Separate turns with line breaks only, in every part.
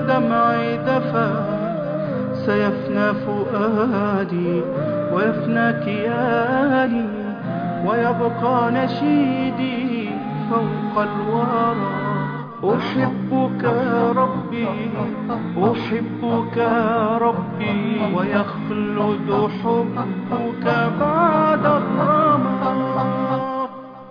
دمعي دفا سيفنى فؤادي ويفنى كياني ويبقى نشيدي فوق الورى أحبك ربي أحبك ربي ويخلد حبك بعد الرمى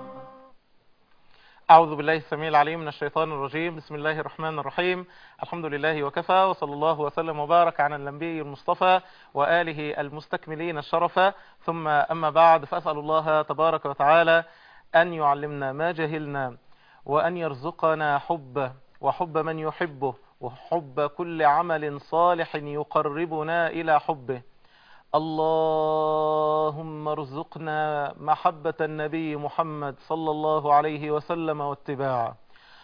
أعوذ بالله السميع العليم من الشيطان الرجيم بسم الله الرحمن الرحيم الحمد لله وكفى وصلى الله وسلم وبارك على النبي المصطفى وآله المستكملين الشرفة ثم أما بعد فأسأل الله تبارك وتعالى أن يعلمنا ما جهلنا وأن يرزقنا حبه وحب من يحبه وحب كل عمل صالح يقربنا إلى حبه اللهم ارزقنا محبة النبي محمد صلى الله عليه وسلم واتباعه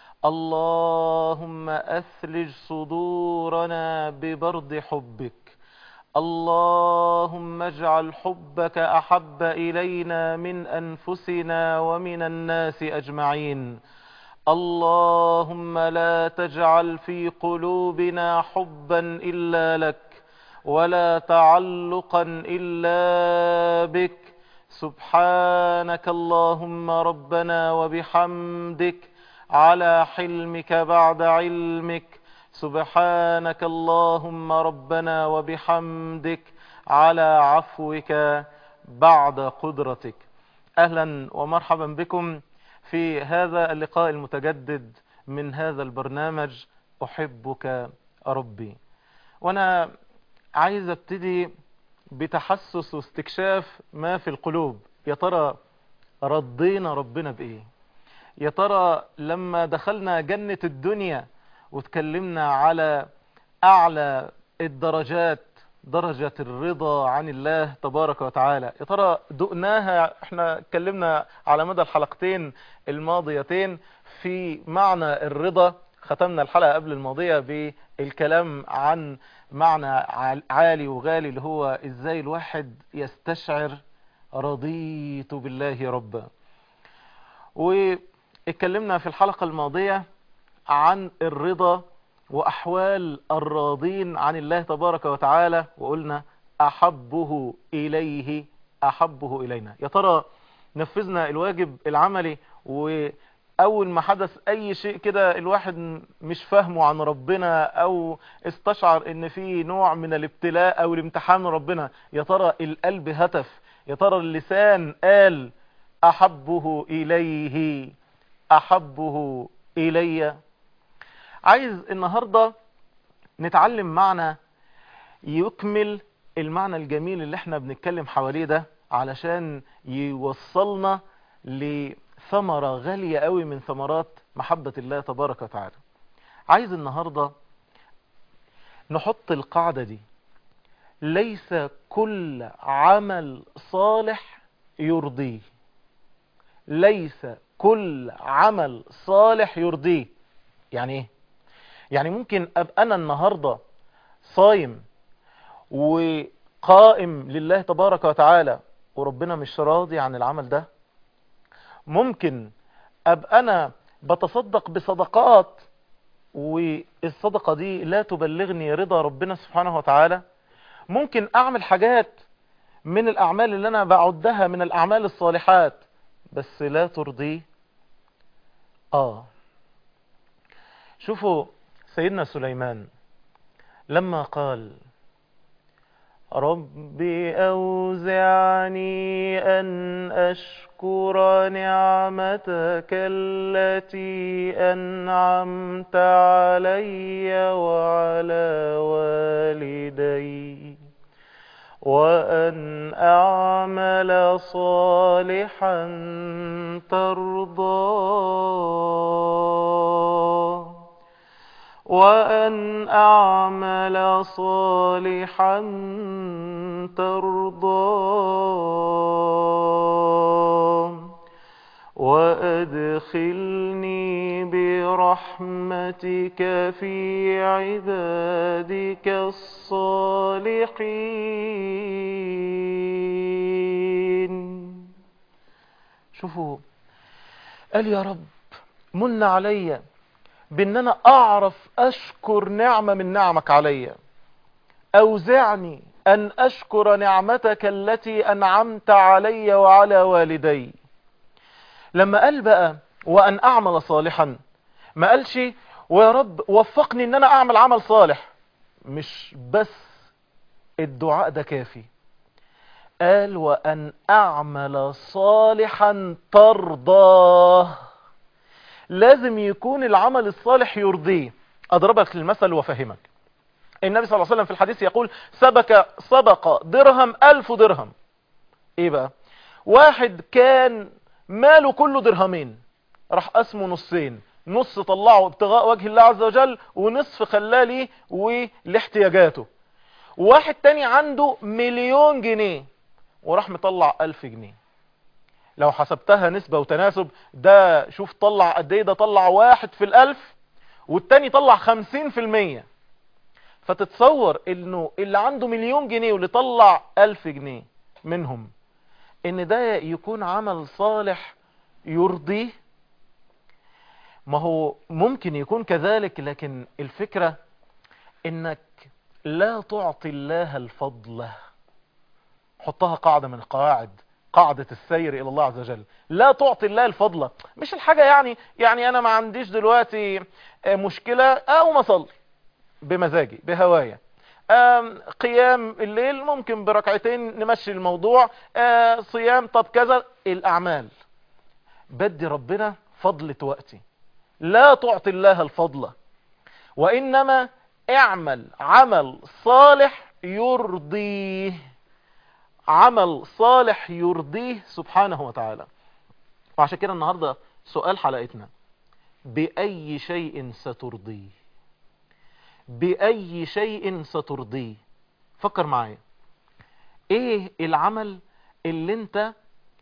اللهم أثلج صدورنا ببرد حبك اللهم اجعل حبك أحب إلينا من أنفسنا ومن الناس أجمعين اللهم لا تجعل في قلوبنا حبا إلا لك ولا تعلقا إلا بك سبحانك اللهم ربنا وبحمدك على حلمك بعد علمك سبحانك اللهم ربنا وبحمدك على عفوك بعد قدرتك أهلا ومرحبا بكم في هذا اللقاء المتجدد من هذا البرنامج أحبك ربي وأنا عايز ابتدي بتحسس واستكشاف ما في القلوب يا ترى رضينا ربنا بإيه يا ترى لما دخلنا جنة الدنيا وتكلمنا على أعلى الدرجات درجة الرضا عن الله تبارك وتعالى يا ترى دقناها احنا اتكلمنا على مدى الحلقتين الماضيتين في معنى الرضا ختمنا الحلقة قبل الماضية بالكلام عن معنى عالي وغالي اللي هو ازاي الواحد يستشعر رضيت بالله ربا واتكلمنا في الحلقة الماضية عن الرضا وأحوال الراضين عن الله تبارك وتعالى وقلنا أحبه إليه أحبه إلينا يا ترى نفذنا الواجب العملي وأول ما حدث أي شيء كده الواحد مش فاهمه عن ربنا أو استشعر إن في نوع من الابتلاء أو الامتحان ربنا يا ترى القلب هتف يا ترى اللسان قال أحبه إليه أحبه إلي عايز النهاردة نتعلم معنى يكمل المعنى الجميل اللي احنا بنتكلم حواليه ده علشان يوصلنا لثمرة غالية قوي من ثمرات محبة الله تبارك وتعالى عايز النهاردة نحط القاعدة دي ليس كل عمل صالح يرضيه ليس كل عمل صالح يرضيه يعني ايه يعني ممكن ابقى انا النهاردة صايم وقائم لله تبارك وتعالى وربنا مش راضي عن العمل ده ممكن ابقى انا بتصدق بصدقات والصدقة دي لا تبلغني رضا ربنا سبحانه وتعالى ممكن اعمل حاجات من الاعمال اللي انا بعدها من الاعمال الصالحات بس لا ترضيه اه شوفوا سيدنا سليمان لما قال ربي أوزعني أن أشكر نعمتك التي أنعمت علي وعلى والدي وأن أعمل صالحا ترضاه وأن أعمل صالحا ترضاه وأدخلني برحمتك في عبادك الصالحين شوفوا قال يا رب من علي بان انا اعرف اشكر نعمة من نعمك عليا اوزعني ان اشكر نعمتك التي انعمت علي وعلى والدي لما قال بقى وان اعمل صالحا ما قالش ويا رب وفقني ان انا اعمل عمل صالح مش بس الدعاء ده كافي قال وان اعمل صالحا ترضاه لازم يكون العمل الصالح يرضيه اضربك المثل وافهمك النبي صلى الله عليه وسلم في الحديث يقول سبك سبق درهم ألف درهم ايه بقى واحد كان ماله كله درهمين راح قسمه نصين نص طلعه ابتغاء وجه الله عز وجل ونصف خلاه ليه ولاحتياجاته واحد تاني عنده مليون جنيه وراح مطلع ألف جنيه لو حسبتها نسبة وتناسب ده شوف طلع قد ايه ده طلع واحد في الألف والتاني طلع خمسين في المية فتتصور انه اللي عنده مليون جنيه واللي طلع ألف جنيه منهم ان ده يكون عمل صالح يرضيه ما هو ممكن يكون كذلك لكن الفكرة انك لا تعطي الله الفضل حطها قاعدة من القواعد قاعدة السير الى الله عز وجل لا تعطي الله الفضل مش الحاجة يعني يعني انا ما عنديش دلوقتي مشكلة او ما اصلي بمزاجي بهوايا قيام الليل ممكن بركعتين نمشي الموضوع صيام طب كذا الاعمال بدي ربنا فضلة وقتي لا تعطي الله الفضل وانما اعمل عمل صالح يرضيه عمل صالح يرضيه سبحانه وتعالى وعشان كده النهاردة سؤال حلقتنا بأي شيء سترضيه بأي شيء سترضيه فكر معايا ايه العمل اللي انت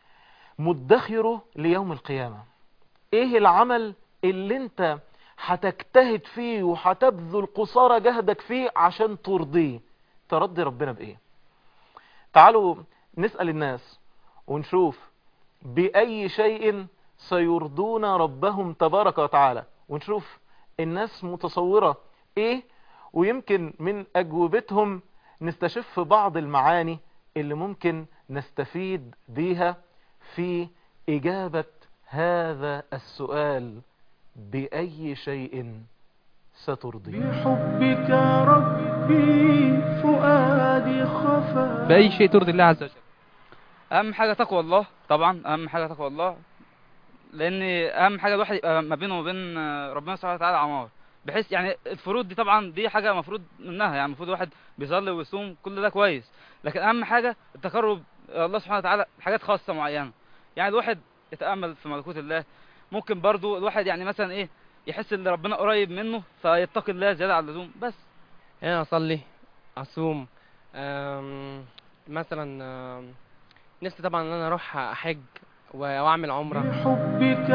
مدخره ليوم القيامة ايه العمل اللي انت هتجتهد فيه وهتبذل قصارى جهدك فيه عشان ترضيه ترضي ربنا بايه تعالوا نسأل الناس ونشوف بأي شيء سيرضون ربهم تبارك وتعالى ونشوف الناس متصورة ايه ويمكن من اجوبتهم نستشف بعض المعاني اللي ممكن نستفيد بيها في اجابة هذا السؤال بأي شيء سترضي
بحبك ربي فؤادي خفا
بأي شيء ترضي الله عز وجل أهم حاجة تقوى الله طبعا أهم حاجة تقوى الله لأن أهم حاجة الواحد يبقى ما بينه وبين ربنا سبحانه وتعالى عمار بحيث يعني الفروض دي طبعا دي حاجة مفروض منها يعني المفروض الواحد بيصلي ويصوم كل ده كويس لكن أهم حاجة التقرب إلى الله سبحانه وتعالى حاجات خاصة معينة يعني الواحد يتأمل في ملكوت الله ممكن برضو الواحد يعني مثلا إيه يحس ان ربنا قريب منه فيتقي الله زيادة عن اللزوم بس
يعني اصلي اصوم أم، مثلا أم، نفسي طبعا ان انا اروح احج و- واعمل عمره
بحبك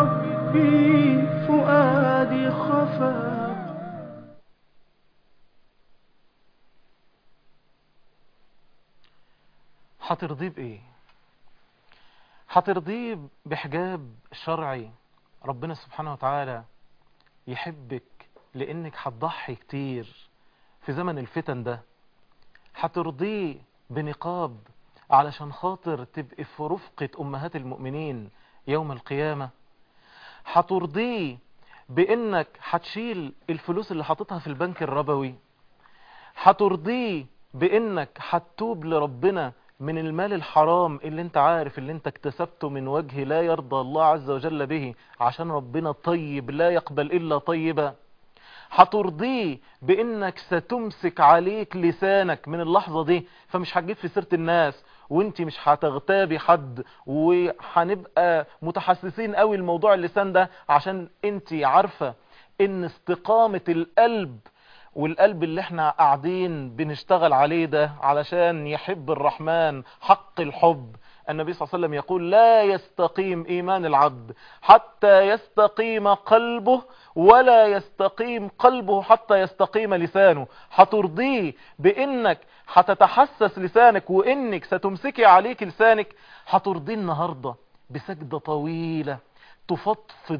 ربي فؤادي خفا
هترضيه بايه هترضيه بحجاب شرعي ربنا سبحانه وتعالى يحبك لانك هتضحي كتير في زمن الفتن ده هترضيه بنقاب علشان خاطر تبقي في رفقة امهات المؤمنين يوم القيامة هترضيه بانك هتشيل الفلوس اللي حاططها في البنك الربوي هترضيه بانك هتتوب لربنا من المال الحرام اللي انت عارف اللي انت اكتسبته من وجه لا يرضى الله عز وجل به عشان ربنا طيب لا يقبل الا طيبا هترضيه بانك ستمسك عليك لسانك من اللحظة دي فمش هتجيب في سيرة الناس وانت مش هتغتابي حد وهنبقى متحسسين قوي الموضوع اللسان ده عشان انت عارفة ان استقامة القلب والقلب اللي احنا قاعدين بنشتغل عليه ده علشان يحب الرحمن حق الحب النبي صلى الله عليه وسلم يقول لا يستقيم ايمان العبد حتى يستقيم قلبه ولا يستقيم قلبه حتى يستقيم لسانه هترضيه بانك هتتحسس لسانك وانك ستمسكي عليك لسانك هترضيه النهاردة بسجدة طويلة تفضفض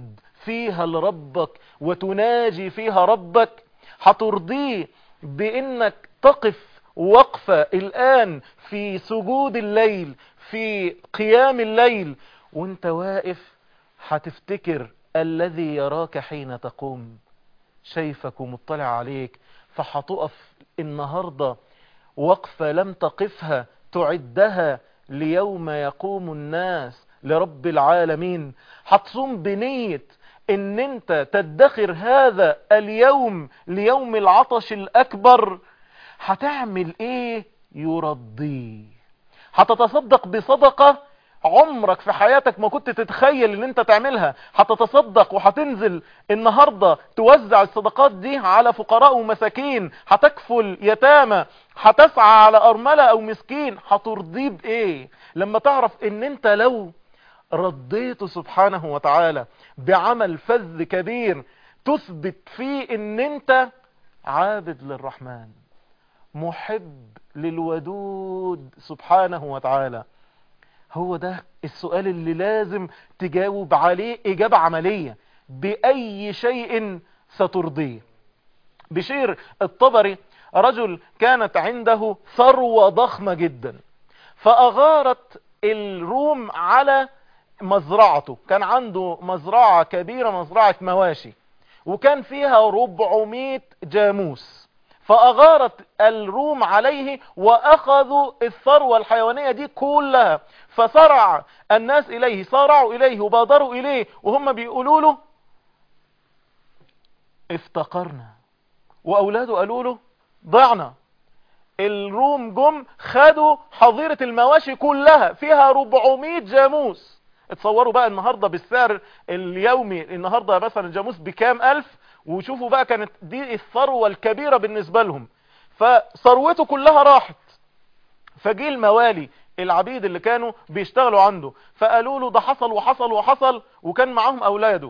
فيها لربك وتناجي فيها ربك هترضيه بانك تقف وقفة الان في سجود الليل في قيام الليل وانت واقف هتفتكر الذي يراك حين تقوم شايفك ومطلع عليك فهتقف النهاردة وقفة لم تقفها تعدها ليوم يقوم الناس لرب العالمين هتصوم بنية ان انت تدخر هذا اليوم ليوم العطش الاكبر هتعمل ايه يرضيه هتتصدق بصدقة عمرك في حياتك ما كنت تتخيل ان انت تعملها هتتصدق وهتنزل النهاردة توزع الصدقات دي على فقراء ومساكين هتكفل يتامى هتسعى على ارملة او مسكين هترضيه بايه لما تعرف ان انت لو رديته سبحانه وتعالى بعمل فذ كبير تثبت فيه ان انت عابد للرحمن محب للودود سبحانه وتعالى هو ده السؤال اللي لازم تجاوب عليه إجابة عملية بأي شيء سترضيه بشير الطبري رجل كانت عنده ثروة ضخمة جدا فأغارت الروم على مزرعته كان عنده مزرعة كبيرة مزرعة مواشي وكان فيها 400 جاموس فأغارت الروم عليه وأخذوا الثروة الحيوانية دي كلها فسرع الناس إليه سارعوا إليه وبادروا إليه وهم بيقولوا له افتقرنا وأولاده قالوا له ضعنا الروم جم خدوا حظيرة المواشي كلها فيها 400 جاموس اتصوروا بقى النهاردة بالسعر اليومي النهاردة مثلا الجاموس بكام ألف وشوفوا بقى كانت دي الثروة الكبيرة بالنسبة لهم فثروته كلها راحت فجي الموالي العبيد اللي كانوا بيشتغلوا عنده فقالوا له ده حصل وحصل وحصل وكان معاهم أولاده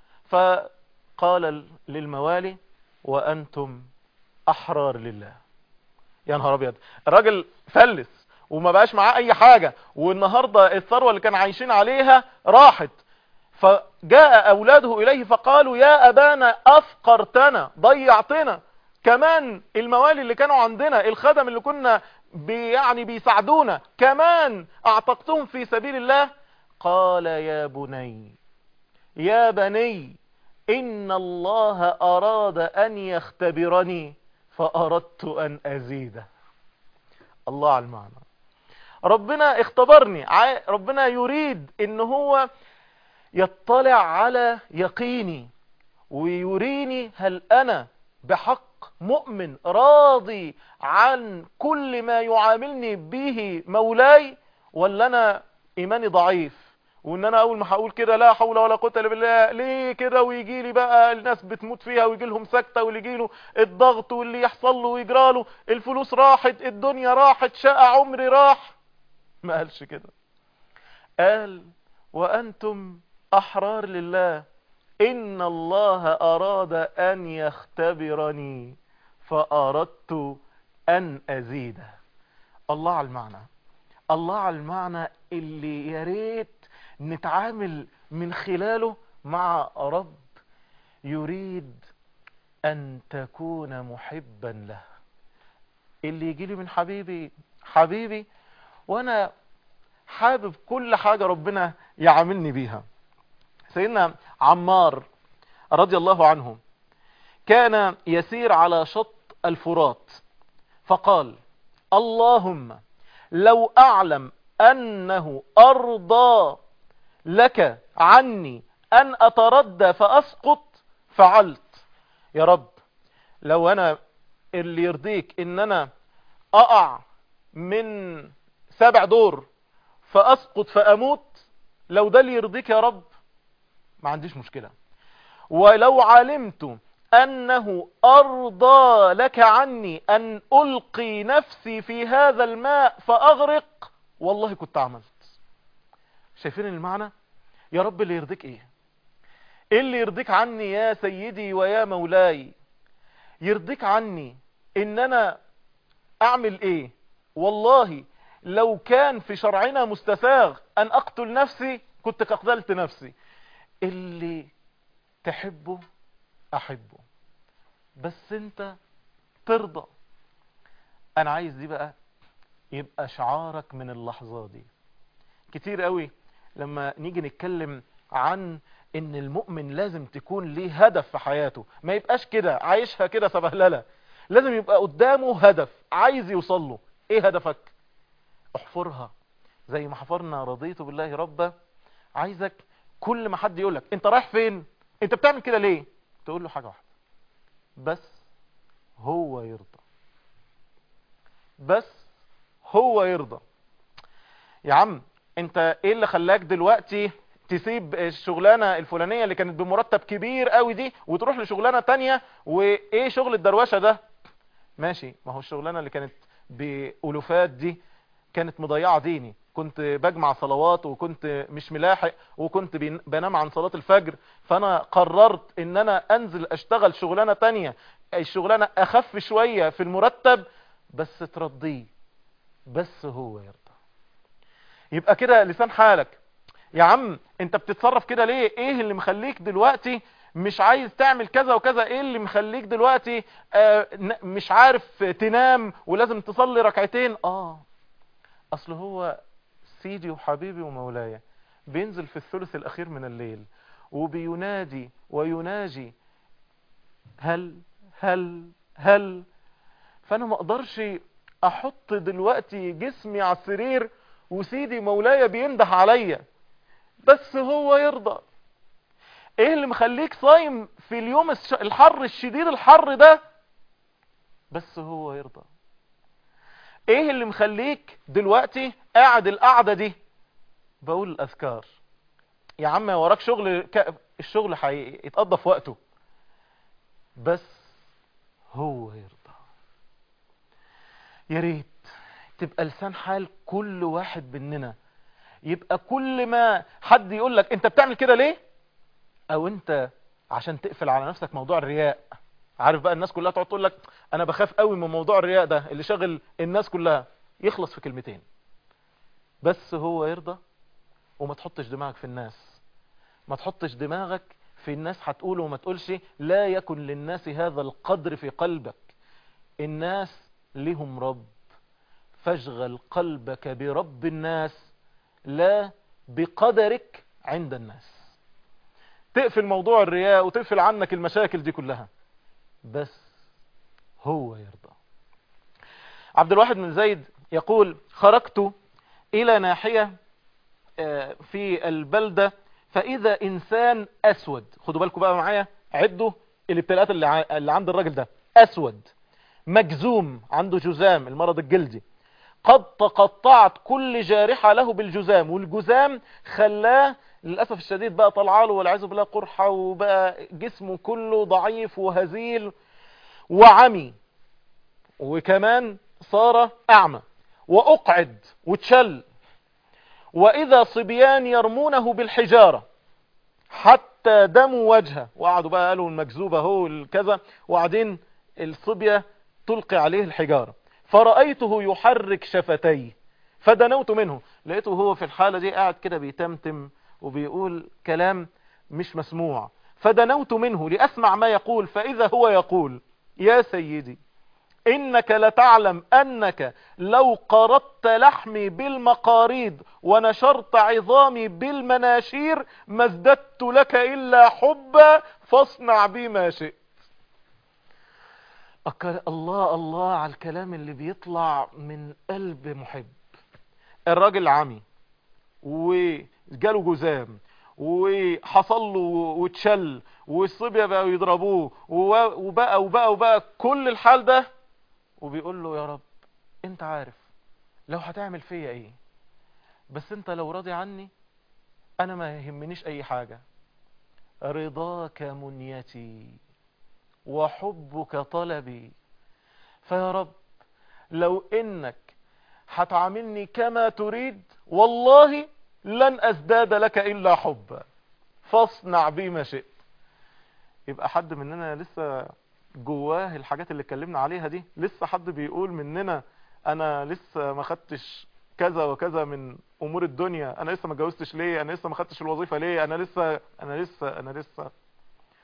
فقال للموالي وأنتم أحرار لله يا نهار أبيض الراجل فلس وما بقاش معاه أي حاجة والنهاردة الثروة اللي كان عايشين عليها راحت فجاء أولاده إليه فقالوا يا أبانا أفقرتنا ضيعتنا كمان الموالي اللي كانوا عندنا الخدم اللي كنا بي يعني بيساعدونا كمان أعتقتهم في سبيل الله قال يا بني يا بني إن الله أراد أن يختبرني فأردت أن أزيده الله على المعنى ربنا اختبرني ربنا يريد ان هو يطلع على يقيني ويريني هل انا بحق مؤمن راضي عن كل ما يعاملني به مولاي ولا انا ايماني ضعيف وان انا اول ما هقول كده لا حول ولا قوه الا بالله ليه كده ويجي لي بقى الناس بتموت فيها ويجي لهم سكته واللي يجي له الضغط واللي يحصل له ويجرى له الفلوس راحت الدنيا راحت شقى عمري راح ما قالش كده قال وانتم احرار لله ان الله اراد ان يختبرني فاردت ان ازيده الله على المعنى الله على المعنى اللي يا ريت نتعامل من خلاله مع رب يريد ان تكون محبا له اللي يجي لي من حبيبي حبيبي وانا حابب كل حاجة ربنا يعاملني بيها سيدنا عمار رضي الله عنه كان يسير على شط الفرات فقال اللهم لو أعلم أنه أرضى لك عني أن أتردى فأسقط فعلت يا رب لو أنا اللي يرضيك إن أنا أقع من سبع دور فأسقط فأموت لو ده اللي يرضيك يا رب ما عنديش مشكلة ولو علمت أنه أرضى لك عني أن ألقي نفسي في هذا الماء فأغرق والله كنت عملت شايفين المعنى يا رب اللي يرضيك ايه ايه اللي يرضيك عني يا سيدي ويا مولاي يرضيك عني ان انا اعمل ايه والله لو كان في شرعنا مستساغ ان اقتل نفسي كنت قتلت نفسي اللي تحبه احبه بس انت ترضى انا عايز دي بقى يبقى شعارك من اللحظة دي كتير قوي لما نيجي نتكلم عن ان المؤمن لازم تكون ليه هدف في حياته ما يبقاش كده عايشها كده سبهلله لازم يبقى قدامه هدف عايز يوصل له ايه هدفك احفرها زي ما حفرنا رضيت بالله ربا عايزك كل ما حد يقولك انت رايح فين انت بتعمل كده ليه تقول له حاجة واحدة بس هو يرضى بس هو يرضى يا عم انت ايه اللي خلاك دلوقتي تسيب الشغلانة الفلانية اللي كانت بمرتب كبير قوي دي وتروح لشغلانة تانية وايه شغل الدروشة ده ماشي ما هو الشغلانة اللي كانت بألوفات دي كانت مضيعة ديني كنت بجمع صلوات وكنت مش ملاحق وكنت بين- بنام عن صلاة الفجر فانا قررت ان انا انزل اشتغل شغلانة تانية الشغلانة اخف شوية في المرتب بس ترضيه بس هو يرضى يبقى كده لسان حالك يا عم انت بتتصرف كده ليه ايه اللي مخليك دلوقتي مش عايز تعمل كذا وكذا ايه اللي مخليك دلوقتي آه ن- مش عارف تنام ولازم تصلي ركعتين اه اصل هو سيدي وحبيبي ومولاي بينزل في الثلث الاخير من الليل وبينادي ويناجي هل هل هل فانا ما اقدرش احط دلوقتي جسمي على السرير وسيدي مولاي بينده عليا بس هو يرضى ايه اللي مخليك صايم في اليوم الش- الحر الشديد الحر ده بس هو يرضى ايه اللي مخليك دلوقتي قاعد القعدة دي بقول الاذكار يا عم وراك شغل ك... الشغل حقيقي يتقضى في وقته بس هو يرضى يا ريت تبقى لسان حال كل واحد مننا يبقى كل ما حد يقول لك انت بتعمل كده ليه او انت عشان تقفل على نفسك موضوع الرياء عارف بقى الناس كلها تقعد تقول لك انا بخاف قوي من موضوع الرياء ده اللي شاغل الناس كلها يخلص في كلمتين بس هو يرضى وما تحطش دماغك في الناس ما تحطش دماغك في الناس هتقول وما تقولش لا يكن للناس هذا القدر في قلبك الناس لهم رب فاشغل قلبك برب الناس لا بقدرك عند الناس تقفل موضوع الرياء وتقفل عنك المشاكل دي كلها بس هو يرضى عبد الواحد بن زيد يقول خرجت إلى ناحية آه، في البلدة فإذا إنسان أسود خدوا بالكم بقى معايا عدوا الابتلاءات اللي, ع... اللي عند الراجل ده أسود مجزوم عنده جزام المرض الجلدي قد تقطعت كل جارحة له بالجزام والجزام خلاه للأسف الشديد بقى طلع له والعياذ بالله قرحة وبقى جسمه كله ضعيف وهزيل وعمي وكمان صار أعمى وأقعد وتشل وإذا صبيان يرمونه بالحجارة حتى دموا وجهه وقعدوا بقى قالوا المكذوبة هو الكذا وبعدين الصبية تلقي عليه الحجارة فرأيته يحرك شفتيه فدنوت منه لقيته هو في الحالة دي قاعد كده بيتمتم وبيقول كلام مش مسموع فدنوت منه لأسمع ما يقول فإذا هو يقول يا سيدي إنك لتعلم أنك لو قرضت لحمي بالمقاريض ونشرت عظامي بالمناشير ما ازددت لك إلا حبا فاصنع بي ما شئت أك- الله الله على الكلام اللي بيطلع من قلب محب الراجل عمي وجاله جزام وحصل له واتشل والصبية بقوا يضربوه و- وبقى وبقى وبقى كل الحال ده وبيقول له يا رب انت عارف لو هتعمل فيا ايه بس انت لو راضي عني انا ما يهمنيش اي حاجة رضاك منيتي وحبك طلبي فيا رب لو انك هتعاملني كما تريد والله لن ازداد لك الا حبا فاصنع بي ما شئت يبقى حد مننا لسه جواه الحاجات اللي اتكلمنا عليها دي لسه حد بيقول مننا انا لسه ما خدتش كذا وكذا من امور الدنيا انا لسه ما اتجوزتش ليه انا لسه ما خدتش الوظيفه ليه انا لسه انا لسه انا لسه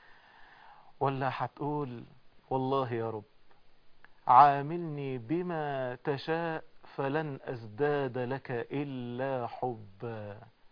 ولا هتقول والله يا رب عاملني بما تشاء فلن أزداد لك إلا حبا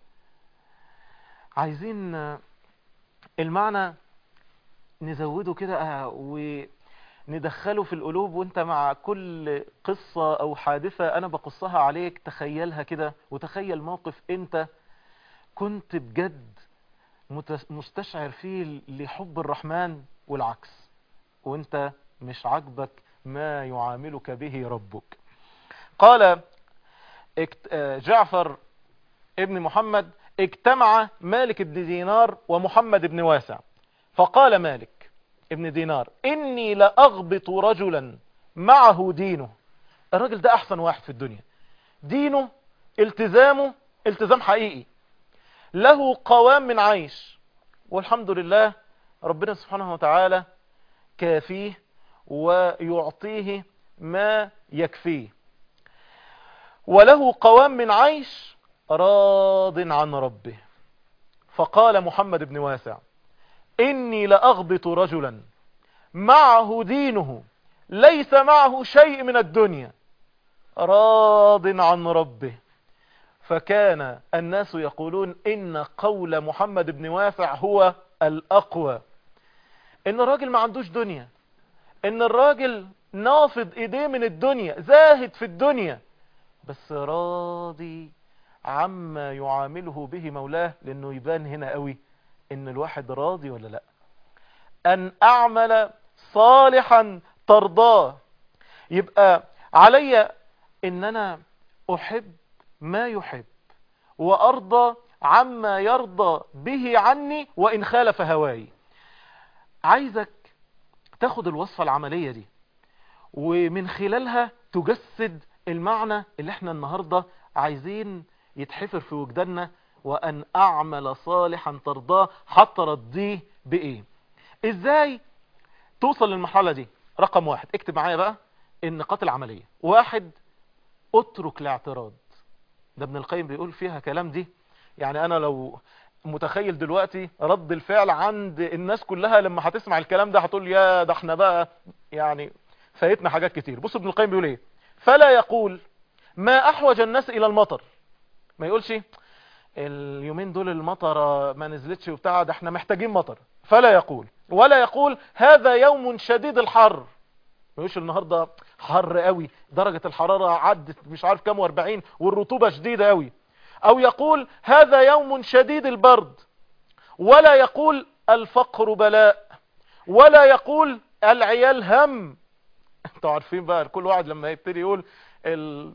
عايزين المعنى نزوده كده وندخله في القلوب وانت مع كل قصة او حادثة انا بقصها عليك تخيلها كده وتخيل موقف انت كنت بجد متس- مستشعر فيه لحب الرحمن والعكس وانت مش عاجبك ما يعاملك به ربك قال اكت- آه، جعفر ابن محمد اجتمع مالك بن دينار ومحمد بن واسع فقال مالك ابن دينار إني لأغبط رجلا معه دينه الراجل ده أحسن واحد في الدنيا دينه التزامه التزام حقيقي له قوام من عيش والحمد لله ربنا سبحانه وتعالى كافيه ويعطيه ما يكفيه وله قوام من عيش راض عن ربه فقال محمد بن واسع إني لأغبط رجلا معه دينه ليس معه شيء من الدنيا راض عن ربه فكان الناس يقولون إن قول محمد بن واسع هو الأقوى إن الراجل ما عندوش دنيا إن الراجل نافض إيديه من الدنيا زاهد في الدنيا بس راضي عما يعامله به مولاه لأنه يبان هنا قوي ان الواحد راضي ولا لا ان اعمل صالحا ترضاه يبقى علي ان انا احب ما يحب وارضى عما يرضى به عني وان خالف هواي عايزك تاخد الوصفة العملية دي ومن خلالها تجسد المعنى اللي احنا النهاردة عايزين يتحفر في وجداننا وأن أعمل صالحا ترضاه حتى رضيه بإيه إزاي توصل للمرحلة دي رقم واحد اكتب معايا بقى النقاط العملية واحد اترك الاعتراض ده ابن القيم بيقول فيها كلام دي يعني أنا لو متخيل دلوقتي رد الفعل عند الناس كلها لما هتسمع الكلام ده هتقول يا ده احنا بقى يعني فايتنا حاجات كتير بص ابن القيم بيقول ايه فلا يقول ما احوج الناس الى المطر ما يقولش اليومين دول المطر ما نزلتش وبتاع ده احنا محتاجين مطر فلا يقول ولا يقول هذا يوم شديد الحر ما يقولش النهارده حر قوي درجة الحرارة عدت مش عارف كام و40 والرطوبة شديدة قوي او يقول هذا يوم شديد البرد ولا يقول الفقر بلاء ولا يقول العيال هم انتوا عارفين بقى كل واحد لما يبتدي يقول ال-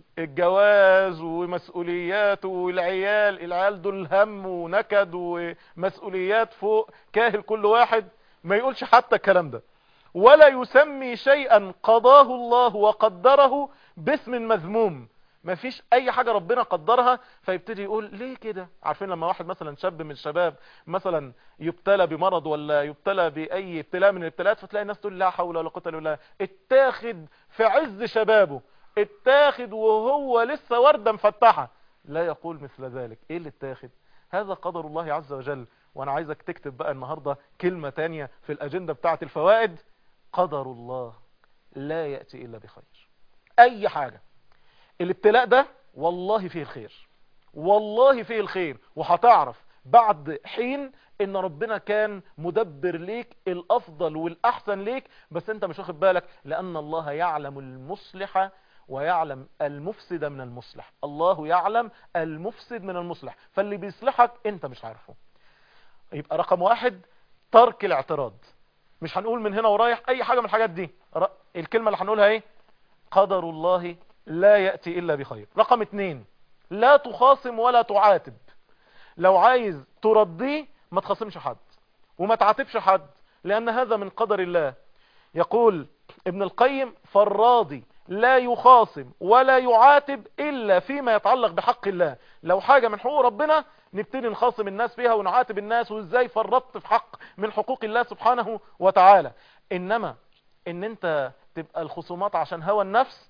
الجواز ومسؤوليات والعيال العيال دول هم ونكد ومسؤوليات فوق كاهل كل واحد ما يقولش حتى الكلام ده ولا يسمي شيئا قضاه الله وقدره باسم مذموم ما فيش اي حاجة ربنا قدرها فيبتدي يقول ليه كده عارفين لما واحد مثلا شاب من الشباب مثلا يبتلى بمرض ولا يبتلى باي ابتلاء من الابتلاءات فتلاقي الناس تقول لا حول ولا قوه الا بالله اتاخد في عز شبابه اتاخد وهو لسه وردة مفتحة لا يقول مثل ذلك ايه اللي اتاخد هذا قدر الله عز وجل وانا عايزك تكتب بقى النهاردة كلمة تانية في الاجندة بتاعة الفوائد قدر الله لا يأتي الا بخير اي حاجة الابتلاء ده والله فيه الخير والله فيه الخير وهتعرف بعد حين ان ربنا كان مدبر ليك الافضل والاحسن ليك بس انت مش واخد بالك لان الله يعلم المصلح ويعلم المفسد من المصلح الله يعلم المفسد من المصلح فاللي بيصلحك انت مش عارفه يبقى رقم واحد ترك الاعتراض مش هنقول من هنا ورايح اي حاجة من الحاجات دي ر- الكلمة اللي هنقولها ايه قدر الله لا يأتي الا بخير رقم اتنين لا تخاصم ولا تعاتب لو عايز ترضيه ما تخاصمش حد وما تعاتبش حد لان هذا من قدر الله يقول ابن القيم فالراضي لا يخاصم ولا يعاتب الا فيما يتعلق بحق الله لو حاجة من حقوق ربنا نبتدي نخاصم الناس فيها ونعاتب الناس وازاي فرطت في حق من حقوق الله سبحانه وتعالى انما ان انت تبقى الخصومات عشان هوى النفس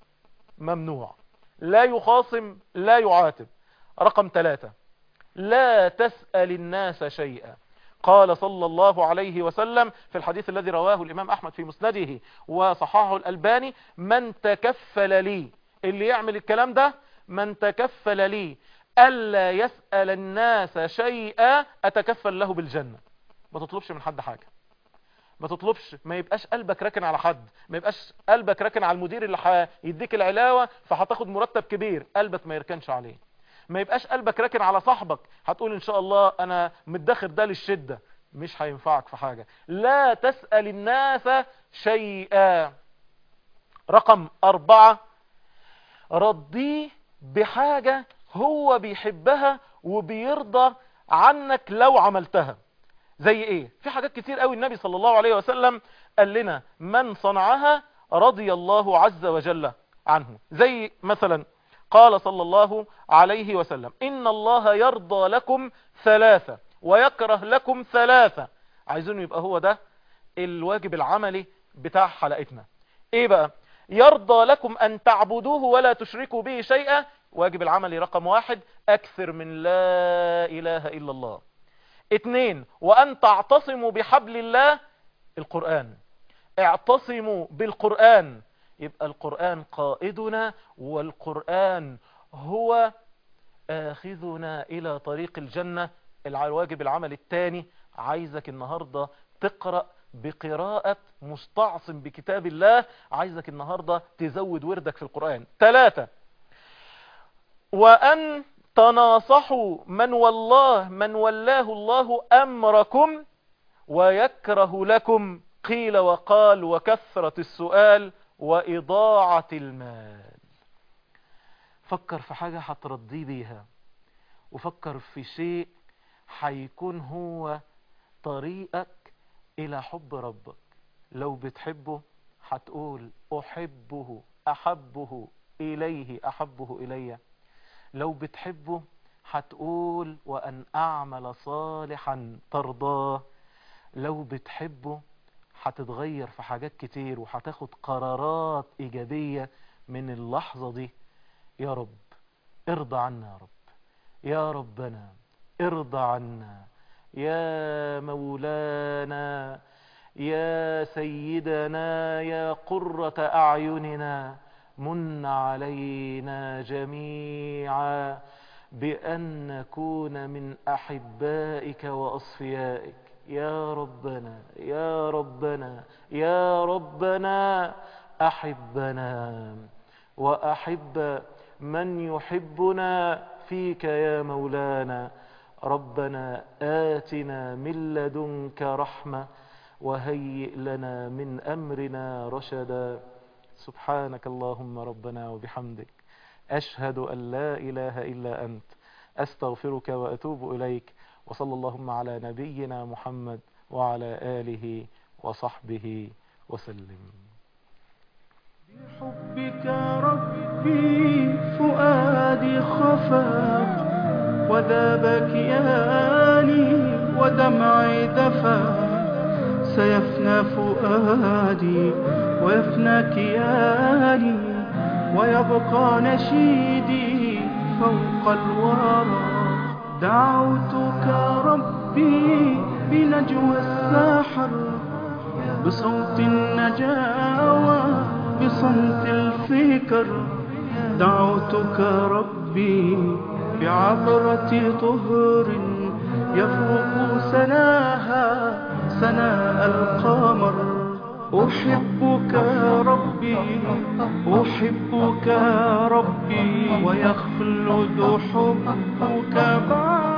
ممنوع لا يخاصم لا يعاتب رقم ثلاثة لا تسأل الناس شيئا قال صلى الله عليه وسلم في الحديث الذي رواه الإمام أحمد في مسنده وصححه الألباني من تكفل لي اللي يعمل الكلام ده من تكفل لي ألا يسأل الناس شيئا أتكفل له بالجنة ما تطلبش من حد حاجة ما تطلبش ما يبقاش قلبك راكن على حد ما يبقاش قلبك راكن على المدير اللي هيديك العلاوة فهتاخد مرتب كبير قلبك ما يركنش عليه ما يبقاش قلبك راكن على صاحبك هتقول ان شاء الله انا متدخر ده للشدة مش هينفعك في حاجة لا تسأل الناس شيئا رقم اربعة رضيه بحاجة هو بيحبها وبيرضى عنك لو عملتها زي ايه في حاجات كتير قوي النبي صلى الله عليه وسلم قال لنا من صنعها رضي الله عز وجل عنه زي مثلا قال صلى الله عليه وسلم إن الله يرضى لكم ثلاثة ويكره لكم ثلاثة عايزين يبقى هو ده الواجب العملي بتاع حلقتنا ايه بقى يرضى لكم ان تعبدوه ولا تشركوا به شيئا واجب العملي رقم واحد اكثر من لا اله الا الله اتنين وان تعتصموا بحبل الله القرآن اعتصموا بالقرآن يبقى القرآن قائدنا والقرآن هو آخذنا إلى طريق الجنة الواجب العمل الثاني عايزك النهاردة تقرأ بقراءة مستعصم بكتاب الله عايزك النهاردة تزود وردك في القرآن ثلاثة وأن تناصحوا من والله من ولاه الله أمركم ويكره لكم قيل وقال وكثرة السؤال وإضاعة المال فكر في حاجة هترضي بيها وفكر في شيء هيكون هو طريقك إلى حب ربك لو بتحبه هتقول أحبه أحبه إليه أحبه إلي لو بتحبه هتقول وأن أعمل صالحا ترضاه لو بتحبه هتتغير في حاجات كتير وهتاخد قرارات إيجابية من اللحظة دي يا رب ارضى عنا يا رب يا ربنا ارضى عنا يا مولانا يا سيدنا يا قرة أعيننا من علينا جميعا بأن نكون من أحبائك وأصفيائك يا ربنا يا ربنا يا ربنا أحبنا وأحب من يحبنا فيك يا مولانا ربنا آتنا من لدنك رحمة وهيئ لنا من أمرنا رشدا سبحانك اللهم ربنا وبحمدك أشهد أن لا إله إلا أنت أستغفرك وأتوب إليك وصلى اللهم على نبينا محمد وعلى آله وصحبه وسلم
بحبك ربي فؤادي خفاق وذاب كياني ودمعي دفا سيفنى فؤادي ويفنى كياني ويبقى نشيدي فوق الورى دعوتك ربي بنجوى الساحر بصوت النجاوى بصمت الفكر دعوتك ربي بعبرة طهر يفوق سناها سناء القمر أحبك ربي أحبك ربي ويخلد حبك بعد